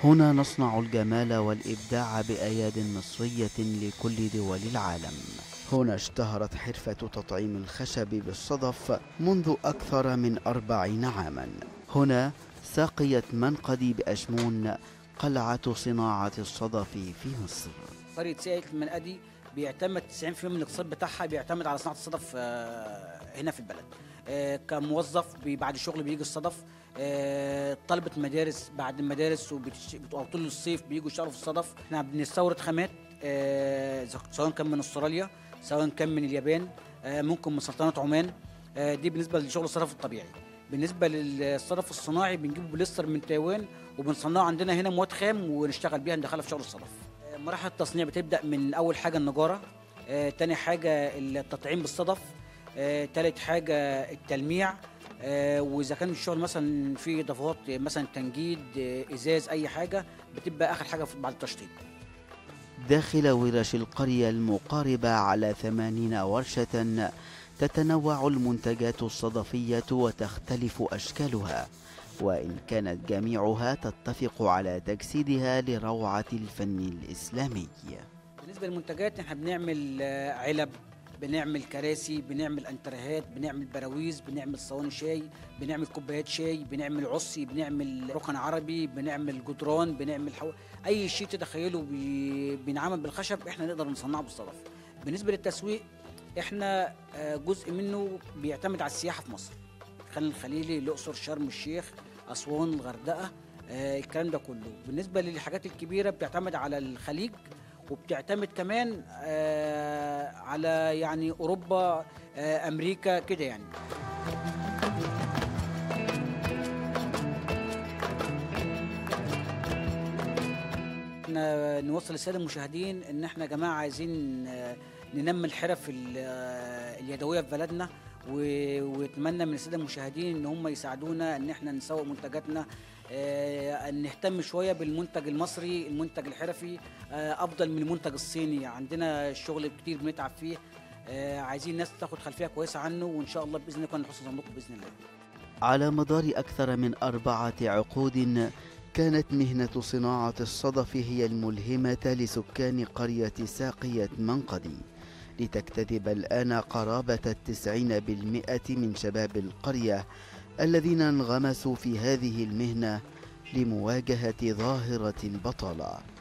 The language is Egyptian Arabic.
هنا نصنع الجمال والإبداع بأياد مصرية لكل دول العالم هنا اشتهرت حرفة تطعيم الخشب بالصدف منذ أكثر من أربعين عاما هنا ساقية منقدي بأشمون قلعة صناعة الصدف في مصر قرية سائل المنقدي بيعتمد 90% من الاقتصاد بتاعها بيعتمد على صناعة الصدف آه، هنا في البلد آه، كموظف بي- بعد الشغل بيجي الصدف آه، طلبة مدارس بعد المدارس وبتش- بتبقى طول الصيف بيجوا يشتغلوا في الصدف احنا بنستورد خامات آه، سواء كان من استراليا سواء كان من اليابان آه، ممكن من سلطنة عمان آه، دي بالنسبة لشغل الصدف الطبيعي بالنسبة للصدف الصناعي بنجيبه بوليستر من تايوان وبنصنعه عندنا هنا مواد خام ونشتغل بيها ندخلها في شغل الصدف آه، مراحل التصنيع بتبدأ من أول حاجة النجارة آه، تاني حاجة التطعيم بالصدف آه، تالت حاجة التلميع آه، وإذا كان الشغل مثلا فيه إضافات آه، مثلا تنجيد آه، إزاز أي حاجة بتبقى آخر حاجة في- بعد التشطيب داخل ورش القرية المقاربة على ثمانين ورشة تتنوع المنتجات الصدفية وتختلف أشكالها وإن كانت جميعها تتفق على تجسيدها لروعة الفن الإسلامي بالنسبه للمنتجات احنا بنعمل آه، علب بنعمل كراسي بنعمل انترهات بنعمل براويز بنعمل صواني شاي بنعمل كوبايات شاي بنعمل عصي بنعمل ركن عربي بنعمل جدران بنعمل حو... اي شيء تتخيله بي... بينعمل بالخشب احنا نقدر نصنعه بالصدف بالنسبه للتسويق احنا آه، جزء منه بيعتمد على السياحه في مصر خان الخليلي الاقصر شرم الشيخ اسوان الغردقه آه، الكلام ده كله بالنسبه للحاجات الكبيره بتعتمد على الخليج وبتعتمد كمان آه، على يعني اوروبا آه، امريكا كده يعني احنا نوصل للساده المشاهدين ان احنا يا جماعه عايزين آه، ننمي الحرف ال- آه، اليدويه في بلدنا و- ونتمنى من الساده المشاهدين ان هم يساعدونا ان احنا نسوق منتجاتنا آه، ان نهتم شويه بالمنتج المصري المنتج الحرفي آه، افضل من المنتج الصيني عندنا الشغل كتير بنتعب فيه آه، عايزين الناس تاخد خلفيه كويسه عنه وان شاء الله باذن الله يكون حسن ظنكم باذن الله على مدار أكثر من أربعة عقود كانت مهنة صناعة الصدف هي الملهمة لسكان قرية ساقية منقدي لتكتذب الآن قرابة التسعين بالمئة من شباب القرية الذين انغمسوا في هذه المهنة لمواجهة ظاهرة البطالة